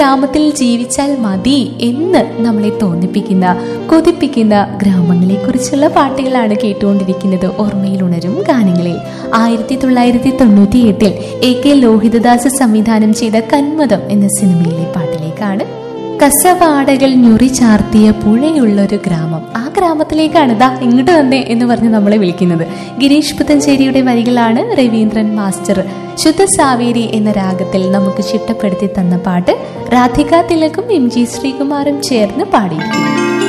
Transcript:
ഗ്രാമത്തിൽ ജീവിച്ചാൽ മതി എന്ന് നമ്മളെ തോന്നിപ്പിക്കുന്ന കൊതിപ്പിക്കുന്ന ഗ്രാമങ്ങളെ കുറിച്ചുള്ള പാട്ടുകളാണ് കേട്ടുകൊണ്ടിരിക്കുന്നത് ഓർമ്മയിൽ ഉണരും ഗാനങ്ങളിൽ ആയിരത്തി തൊള്ളായിരത്തി തൊണ്ണൂറ്റി എട്ടിൽ എ കെ ലോഹിതദാസ് സംവിധാനം ചെയ്ത കന്മതം എന്ന സിനിമയിലെ പാട്ടിലേക്കാണ് കസവാടകൾ ഞൊറി ചാർത്തിയ പുഴയുള്ളൊരു ഗ്രാമം ആ ഗ്രാമത്തിലേക്കാണ് ദാ ഇങ്ങോട്ട് വന്നേ എന്ന് പറഞ്ഞ് നമ്മളെ വിളിക്കുന്നത് ഗിരീഷ് പുത്തഞ്ചേരിയുടെ വരികളാണ് രവീന്ദ്രൻ മാസ്റ്റർ ശുദ്ധ സാവേരി എന്ന രാഗത്തിൽ നമുക്ക് ചിട്ടപ്പെടുത്തി തന്ന പാട്ട് രാധിക തിലകും എം ജി ശ്രീകുമാറും ചേർന്ന് പാടിയിരിക്കുന്നു